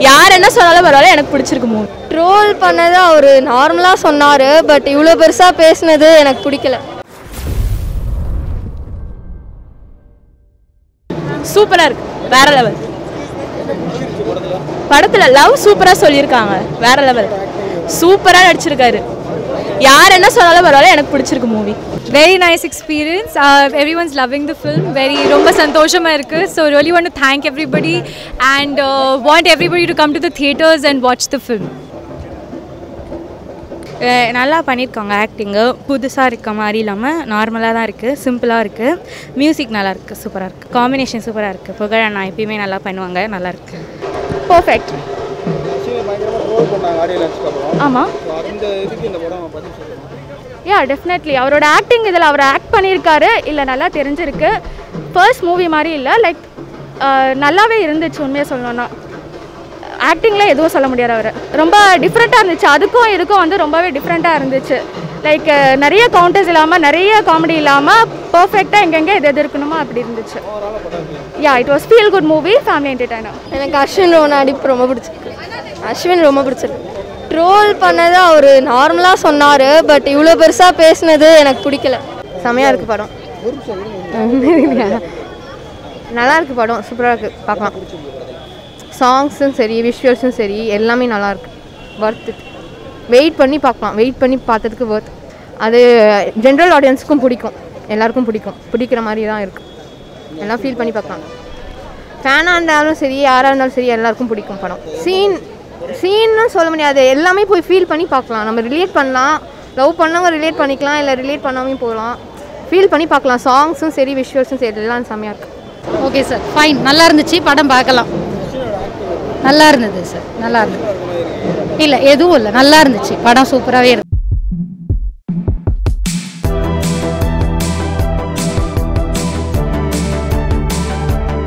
யார் என்ன சொன்னாலும் பரவாயில்ல எனக்கு பிடிச்சிருக்கு மூவி ட்ரோல் பண்ணது அவர் நார்மலாக சொன்னார் பட் இவ்வளோ பெருசாக பேசுனது எனக்கு பிடிக்கல சூப்பராக இருக்கு வேற லெவல் படத்தில் லவ் சூப்பராக சொல்லியிருக்காங்க வேற லெவல் சூப்பராக நடிச்சிருக்காரு யார் என்ன சொன்னாலும் பரவாயில்ல எனக்கு பிடிச்சிருக்கு movie very nice experience everyone's loving the film very ரொம்ப சந்தோஷமாக இருக்குது so really want to thank everybody and want everybody to come to the theatres and watch the film நல்லா பண்ணியிருக்காங்க ஆக்டிங்கு புதுசாக இருக்க மாதிரி இல்லாமல் நார்மலாக தான் இருக்குது சிம்பிளாக இருக்குது மியூசிக் நல்லா இருக்குது சூப்பராக இருக்குது காம்பினேஷன் சூப்பராக இருக்குது புகழ் அண்ணா எப்பயுமே நல்லா பண்ணுவாங்க நல்லா இருக்கு பர்ஃபெக்ட் பயங்கரமாக ரோல் பண்ணாங்க ஆடியோ லான்ச்சுக்கு அப்புறம் ஆமாம் So, அந்த இதுக்கு இந்த படம் பதில் சொல்லுங்கள் யா டெஃபினெட்லி அவரோட ஆக்டிங் இதில் அவர் ஆக்ட் பண்ணியிருக்காரு இல்லை நல்லா தெரிஞ்சிருக்கு ஃபர்ஸ்ட் மூவி மாதிரி இல்லை லைக் நல்லாவே இருந்துச்சு உண்மையாக சொல்லணும்னா ஆக்டிங்கில் எதுவும் சொல்ல முடியாது அவர் ரொம்ப டிஃப்ரெண்ட்டாக இருந்துச்சு அதுக்கும் இதுக்கும் வந்து ரொம்பவே டிஃப்ரெண்ட்டாக இருந்துச்சு லைக் நிறைய கவுண்டர்ஸ் இல்லாமல் நிறைய காமெடி இல்லாமல் பர்ஃபெக்டாக எங்கெங்கே எது எது இருக்கணுமோ அப்படி இருந்துச்சு yeah it was feel good movie family entertainer எனக்கு அஸ்வின் ரோன நடிப்பு ரொம்ப பிடிச்சிருக்கு அஸ்வின் ரொம்ப பிடிச்சிருக்கு ட்ரோல் பண்ணது அவர் நார்மலாக சொன்னார் பட் இவ்வளோ பெருசாக பேசுனது எனக்கு பிடிக்கல செமையாக இருக்குது படம் நல்லா இருக்குது படம் சூப்பராக இருக்குது பார்க்கலாம் சாங்ஸும் சரி விஷுவல்ஸும் சரி எல்லாமே நல்லா இருக்கு ஒர்த் இட் வெயிட் பண்ணி பார்க்கலாம் வெயிட் பண்ணி பார்த்ததுக்கு ஒர்த் அது ஜென்ரல் ஆடியன்ஸுக்கும் பிடிக்கும் எல்லாருக்கும் பிடிக்கும் பிடிக்கிற மாதிரி தான் இருக்குது எல்லாம் ஃபீல் பண்ணி பார்க்கலாம் ஃபேனாக இருந்தாலும் சரி யாராக இருந்தாலும் சரி எல்லாருக்கும் பிடிக்கும் படம் சீன் சீன்னு சொல்ல முடியாது எல்லாமே போய் ஃபீல் பண்ணி பார்க்கலாம் நம்ம ரிலேட் பண்ணலாம் லவ் பண்ணவங்க ரிலேட் பண்ணிக்கலாம் இல்லை ரிலேட் பண்ணாமையும் போகலாம் ஃபீல் பண்ணி பார்க்கலாம் சாங்ஸும் சரி விஷுவல்ஸும் சரி எல்லாம் செம்மையாக இருக்குது ஓகே சார் ஃபைன் நல்லா இருந்துச்சு படம் பார்க்கலாம் நல்லா இருந்தது சார் நல்லா இருந்தது இல்லை எதுவும் இல்லை நல்லா இருந்துச்சு படம் சூப்பராகவே இருந்துச்சு